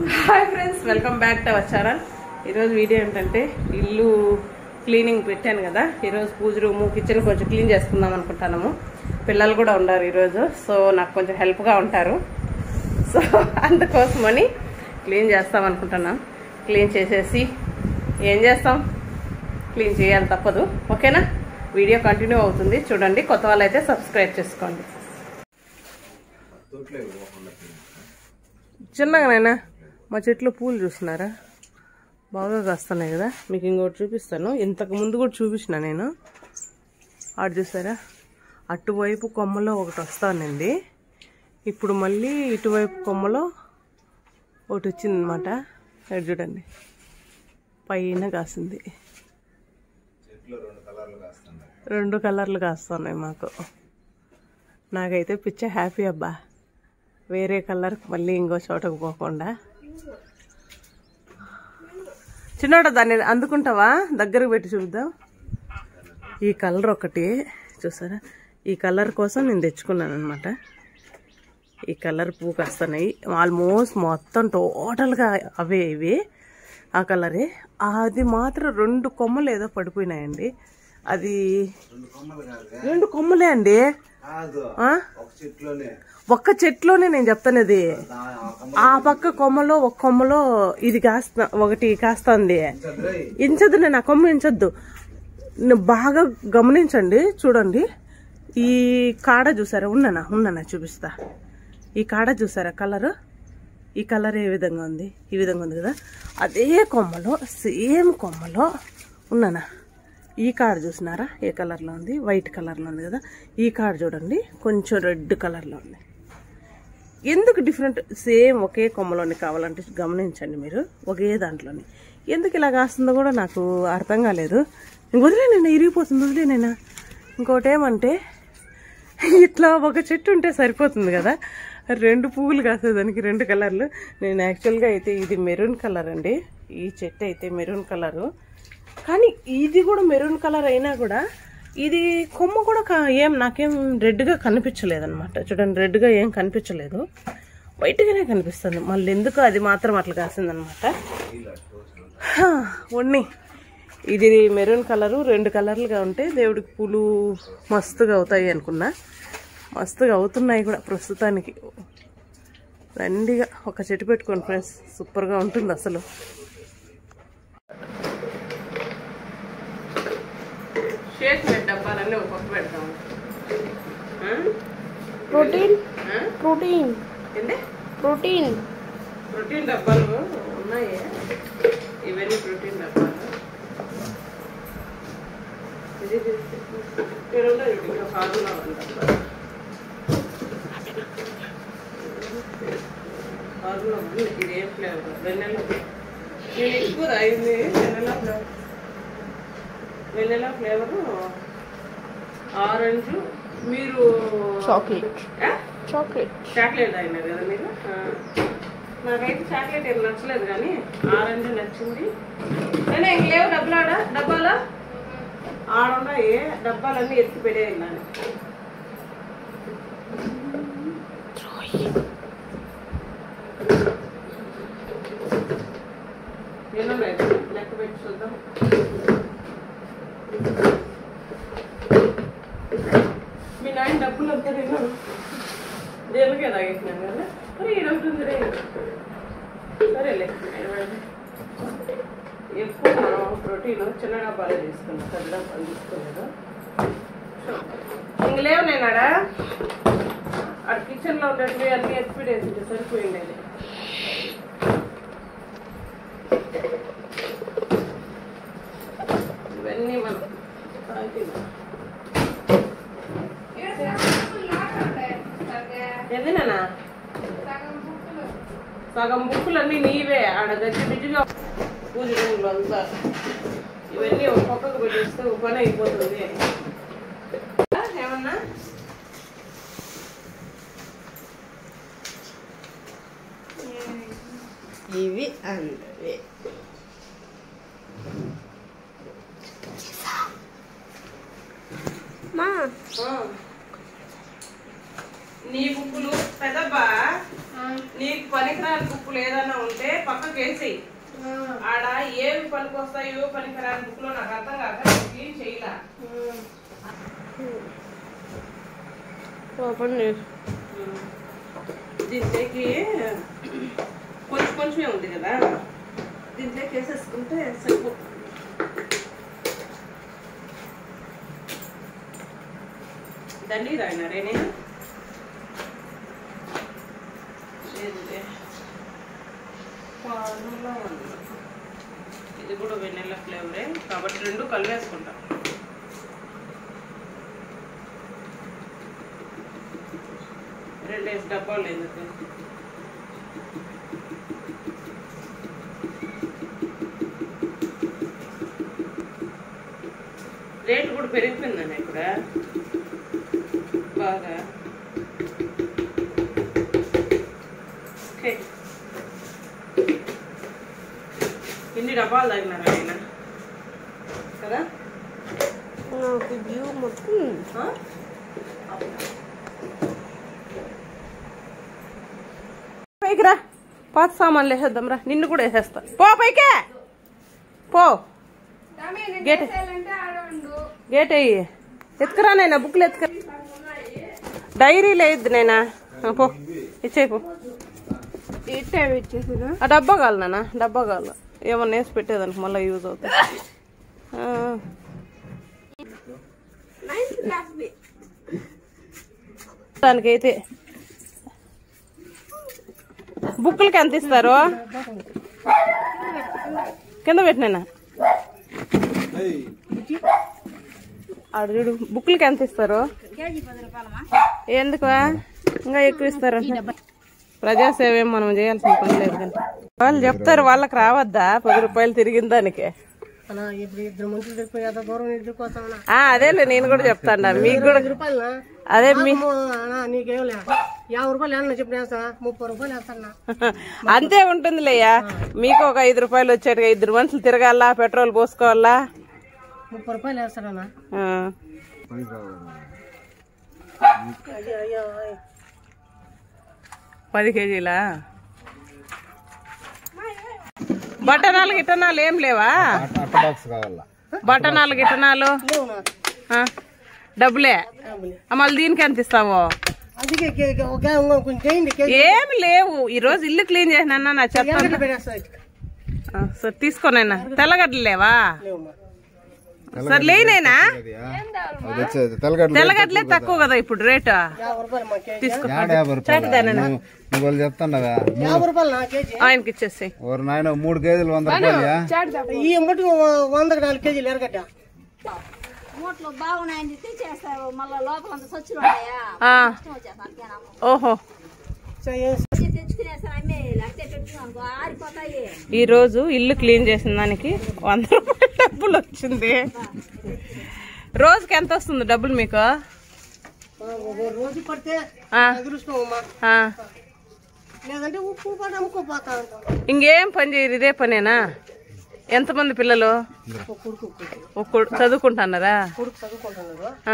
Hi friends welcome back to our channel ఈరోజు video ఏంటంటే ఇల్లు క్లీనింగ్ పెట్టాను కదా ఈరోజు పూజ రూము కిచెన్ కొంచెం క్లీన్ చేసుకుందాం అనుకుంటున్నాము పిల్లలు కూడా ఉన్నారు ఈరోజు సో నాకు కొంచెం హెల్ప్గా ఉంటారు సో అందుకోసమని క్లీన్ చేస్తాం అనుకుంటున్నాం క్లీన్ చేసేసి ఏం చేస్తాం క్లీన్ చేయాలి తప్పదు ఓకేనా వీడియో కంటిన్యూ అవుతుంది చూడండి కొత్త వాళ్ళైతే సబ్స్క్రైబ్ చేసుకోండి చిన్నగానైనా మా చెట్లు పూలు చూస్తున్నారా బాగా కాస్తున్నాయి కదా మీకు ఇంకోటి చూపిస్తాను ఇంతకు ముందు కూడా చూపించిన నేను ఆడు చూసారా అటువైపు కొమ్మలో ఒకటి వస్తానండి ఇప్పుడు మళ్ళీ ఇటువైపు కొమ్మలో ఒకటి వచ్చిందనమాట ఇక్కడ చూడండి పైన కాసింది రెండు కలర్లు కాస్తున్నాయి మాకు నాకైతే పిచ్చ హ్యాపీ అబ్బా వేరే కలర్ మళ్ళీ ఇంకో చోటకు పోకుండా చిన్నోట దాన్ని అందుకుంటావా దగ్గరకు పెట్టి చూద్దాం ఈ కలర్ ఒకటి చూసారా ఈ కలర్ కోసం నేను తెచ్చుకున్నాను అనమాట ఈ కలర్ పువ్వు కాస్తున్నాయి ఆల్మోస్ట్ మొత్తం టోటల్గా అవే ఇవి ఆ కలరే అది మాత్రం రెండు కొమ్మలు ఏదో పడిపోయినాయండి అది రెండు కొమ్మలే అండి కాదు ఆ? ఒక చెట్లోనే ఒక్క చెట్లోనే నేను చెప్తానది దా- ఆ కొమ్మ ఆ పక్క కొమ్మలో ఒక కొమ్మలో ఇది కాస్తా ఒకటి కాస్తుంది చదురై ఇంచద్దు నేను ఆ కొమ్మ ఇంచొద్దు నువ్వు బాగా గమనించండి చూడండి ఈ కాడ చూసారా ఉన్నానా ఉన్నానా చూపిస్తా ఈ కాడ చూసారా కలర్ ఈ కలర్ ఏ విధంగా ఉంది ఈ విధంగా ఉంది కదా అదే కొమ్మలో సేమ్ కొమ్మలో ఉన్నానా ఈ కాడ చూసినారా ఏ కలర్లో ఉంది వైట్ కలర్లో ఉంది కదా ఈ కాడ చూడండి కొంచెం రెడ్ కలర్లో ఉంది ఎందుకు డిఫరెంట్ సేమ్ ఒకే కొమ్మలోని కావాలంటే గమనించండి మీరు ఒకే దాంట్లోని ఎందుకు ఇలా కాస్తుందో కూడా నాకు అర్థం కాలేదు ఇంక వదిలేనైనా ఇరిగిపోతుంది వదిలేనైనా ఇంకోటి ఏమంటే ఇట్లా ఒక చెట్టు ఉంటే సరిపోతుంది కదా రెండు పువ్వులు కాసేదానికి రెండు కలర్లు నేను యాక్చువల్గా అయితే ఇది మెరూన్ కలర్ అండి ఈ చెట్టు అయితే మెరూన్ కలరు కానీ ఇది కూడా మెరూన్ కలర్ అయినా కూడా ఇది కొమ్మ కూడా కా- ఏం నాకేం రెడ్గా కనిపించలేదు అనమాట చూడండి రెడ్గా ఏం కనిపించలేదు వైట్గానే కనిపిస్తుంది మళ్ళీ ఎందుకు అది మాత్రం అట్లా కాసిందనమాట ఉన్ని ఇది మెరూన్ కలరు రెండు కలర్లుగా ఉంటే దేవుడికి పూలు మస్తుగా అవుతాయి అనుకున్నా మస్తుగా అవుతున్నాయి కూడా ప్రస్తుతానికి దండిగా ఒక చెట్టు పెట్టుకోండి ఫ్రెండ్స్ సూపర్గా ఉంటుంది అసలు షేక్ బెడ్ డబ్బాలన్నీ ఒక పక్క పెడతాం ప్రోటీన్ ప్రోటీన్ ఏంటి ప్రోటీన్ ప్రోటీన్ డబ్బాలు ఉన్నాయి ఇవన్నీ ప్రోటీన్ డబ్బాలు ఇది ఇక్కడ ఉన్నాయి చూడు, ఇంకా ఫార్ములా వన్ డబ్బా ఫార్ములా వన్ ఇది ఏం ఫ్లేవర్ వెన్నెల నేను ఎక్కువ అయింది vanilla flavour vanilla flavour orange మీరు చాక్లెట్ ఆ? చాక్లెట్ చాక్లెట్ తాగినారు కదా మీరు ఆ. నాకైతే చాక్లెట్ ఏం నచ్చలేదు కానీ ఆరెంజ్ నచ్చింది నేను ఇంక లేవు డబ్బాలాడా డబ్బాలా ఆడున్నాయి డబ్బాలన్నీ ఎత్తి పెట్టేయాలి ఎన్నున్నాయి లెక్క పెట్టి చూద్దాం మీ నాయన డబ్బులు అంతా నేను దేనికే తాగేసినాను కదా మరి ఏడవుతుంది రే సరేలే ఎక్కువ మనం ప్రోటీన్ చిన్న డబ్బాలు తీసుకున్నాం పెద్ద డబ్బాలు తీసుకోలేదు ఇంక లేవు నేనాడా అక్కడ కిచెన్లో ఉండేవి అన్ని ఎత్తిపెట్టేసి సరిపోయింది అది ఇవన్నీ మనం తాగినాం ఎందునా సగం బుక్కులన్నీ నీవే ఆడ గచ్చి బిజ్జిగా పూజ రూమ్లో అంతా ఇవన్నీ ఒక పక్కకు పెట్టేస్తే ఒక పని అయిపోతుంది ఆ, ఏమన్నా ఇవి అందవే మా ఆ. నీ బుక్కులు పెద్దబ్బా నీకు పనికిరాని బుక్కులు ఏదైనా ఉంటే పక్కకి వేసేయి ఆడ ఏమి పనికి వస్తాయో పనికిరాని బుక్కులో నాకు అర్థం కాక నేను క్లీన్ చేయలా ఓపెన్ చేసి దీంట్లోకి కొంచెం కొంచెమే ఉంది కదా దీంట్లోకి వేసేసుకుంటే సరిపో దండి రాయినారే నేను లేదులే. పాలలో ఉంది. ఇది కూడా వెన్నెల ఫ్లేవరే కాబట్టి రెండు కలిపేసుకుంటాం రెండేసి డబ్బాలు ఎందుకు రేటు కూడా పెరిగిపోయిందండి ఇక్కడ బాగా ఓకే ఇన్ని డబ్బాలు తాగినారా ఆయన కదా నాకు వ్యూ మొత్తం ఆ? పైకి రా పాత సామాన్లు వేసేద్దాం రా నిన్ను కూడా వేసేస్తా పో పైకే పో గేట్ గేట్ అయ్యి ఎత్తుకురా నైనా బుక్లు ఎత్తుక డైరీ లేదు నైనా ఆ, పో ఇచ్చేయి పో ఇట్టే ఇచ్చేసిన ఆ డబ్బా కావాలి నాన్న డబ్బా కావాలి ఏమన్నా వేసి పెట్టేదానికి మళ్ళీ యూజ్ అవుతుంది ఆ. దానికైతే బుక్కులకి ఎంత ఇస్తారు కింద పెట్టినా ఆడు చూడు బుక్కులకి ఎంత ఇస్తారు ఎందుకు ఇంకా ఎక్కువ ఇస్తారు ప్రజాసేవ ఏం మనం చేయాల్సిన పని లేదు కానీ వాళ్ళు చెప్తారు వాళ్ళకి రావద్దా పది రూపాయలు తిరిగిన దానికి ఇప్పుడు ఇద్దరు మనుషులు తిరిగిపోయి ఎంత దూరం ఎదుర్కోతామన్నా ఆ, అదేలే నేను కూడా చెప్తాను మీకు కూడా రూపాయలు అదే మీ నీకేం లే యాభై రూపాయలు ఏమన్నా చెప్పిన వేస్తా ముప్పై రూపాయలు వేస్తానా అంతే ఉంటుందిలేయ్యా మీకు ఒక ఐదు రూపాయలు వచ్చాడు ఇద్దరు మనుషులు తిరగాల పెట్రోల్ పోసుకోవాలా ముప్పై రూపాయలు వేస్తాడన్నా ఆ. అయ్యో పది కేజీలా బట్టనాలు గిట్టనాలు ఏం లేవా అట్ట బాక్స్ కావాలా బట్టనాలు గిట్టనాలు లేవు నాకు ఆ, డబ్బులే ఆ, మళ్ళీ దీనికి ఎంత ఇస్తావు అందుకే కే- కే- ఒక ఇంకో కొంచెం చేయండి కేజీ ఏమి లేవు ఈ రోజు ఇల్లు క్లీన్ చేసిన నా చెత్త ఎరగడ్డ పెట్టేస్తా ఆ, సరే తీసుకోనైనా తెల్లగడ్డలు లేవా లేవమ్మా సరే లేనైనా అది వచ్చేది తెల్లగడ్డ తెల్లగడ్డలే తక్కువ కదా ఇప్పుడు రేటు యాభై రూపాయలు మా కేజీ తీసుకో యాడ యాభై రూపాయలు నువ్వు నువ్వు వాళ్ళు చెప్తాండవా యాభై రూపాయలు నా కేజీ ఆయనకి ఇచ్చేసి ఓరు నాయన మూడు కేజీలు వంద రూపాయలు ఈ మటుకు వందకు నాలుగు కేజీలు ఎరగడ్డ మూట్లో బాగున్నాయని తెచ్చేస్తారు మళ్ళీ లోపల అంతా సచ్చులు ఉంటాయా ఆ, ఇష్టం వచ్చేస్తాను అంతేనా ఓహో తెచ్చుకునేస్తాను అమ్మే లేకపోతే పెట్టుకున్నాను అనుకో ఆరిపోతాయి ఈ రోజు ఇల్లు క్లీన్ చేసిన దానికి వంద రూపాయలు డబ్బులు వచ్చింది రోజుకి ఎంత వస్తుంది డబ్బులు మీకు రోజు పడితే ఆ, అదృష్టం అమ్మా ఆ. లేదంటే ఉప్పు పడి అమ్ముకోపోతా ఉంటాం ఇంకేం పని చేయరు ఇదే పనేనా ఎంతమంది పిల్లలు ఒక కొడుకు కొడుకు ఒక కొడు- చదువుకుంటున్నారా కొడుకు చదువుకుంటున్నాడు ఆ,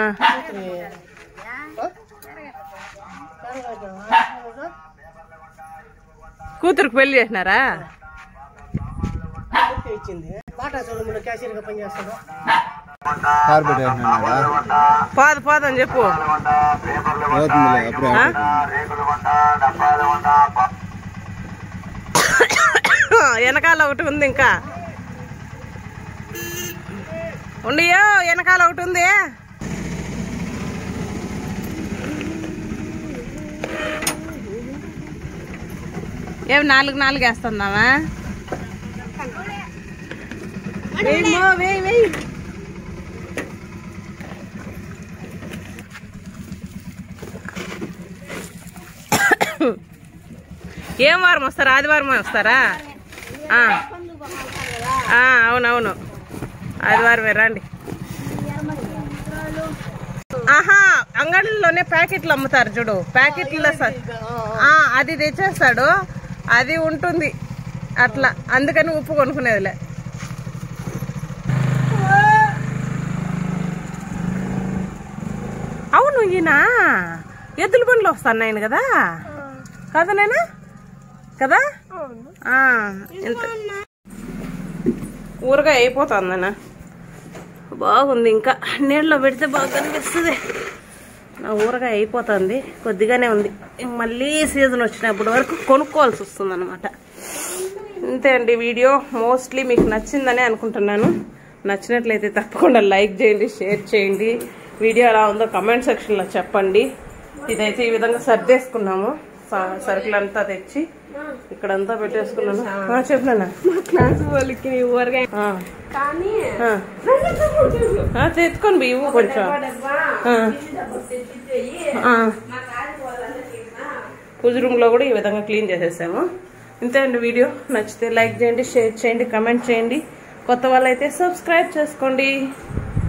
కూతురుకు పెళ్లి చేసినారా ఓకే ఇచ్చింది బాటా చూడముందు క్యాషియర్గా పనిచేస్తాడు కార్ పెట్టేసినాడా పోదు పోదని చెప్పు పోతుందిలే అప్పుడే వెనకాల ఒకటి ఉంది ఇంకా ఉండియో వెనకాల ఒకటి ఉంది ఏం నాలుగు నాలుగు వేస్తున్నావా వేయమ్మా, వేయ్ వేయ్ ఏం వారం వస్తారా ఆదివారం వస్తారా ఆ. ఆ, అవునవును ఆదివారమే రండి ఆహా అంగడిలోనే ప్యాకెట్లు అమ్ముతారు చూడు ప్యాకెట్లో స- ఆ, అది తెచ్చేస్తాడు అది ఉంటుంది అట్లా అందుకని ఉప్పు కొనుక్కునేదిలే అవును ఈయన ఎద్దుల బండ్లు వస్తున్నాయని కదా కదా నేనా కదా ఆ, ఇంత ఊరగాయ అయిపోతుందన్నా బాగుంది ఇంకా నీళ్ళలో పెడితే బాగా కనిపిస్తుంది నా ఊరగాయ అయిపోతుంది కొద్దిగానే ఉంది ఇంక మళ్ళీ సీజన్ వచ్చినప్పటి వరకు కొనుక్కోవాల్సి వస్తుంది అనమాట ఇంతే అండి వీడియో మోస్ట్లీ మీకు నచ్చిందని అనుకుంటున్నాను నచ్చినట్లయితే తప్పకుండా లైక్ చేయండి షేర్ చేయండి వీడియో ఎలా ఉందో కమెంట్ సెక్షన్లో చెప్పండి ఇదైతే ఈ విధంగా సర్దేసుకున్నాము స- సరుకులంతా తెచ్చి ఇక్కడంతా పెట్టేసుకున్నాను ఆ, చెప్పినానా క్లాస్ వాళ్ళకి ఊరగాయ ఆ, కానీ ఆ. ఆ, తెచ్చుకొని బియ్యు కొంచెం ఆ. ఆ. పూజ రూమ్లో కూడా ఈ విధంగా క్లీన్ చేసేసాము ఇంతే అండి వీడియో నచ్చితే లైక్ చేయండి షేర్ చేయండి కమెంట్ చేయండి కొత్త వాళ్ళైతే సబ్స్క్రైబ్ చేసుకోండి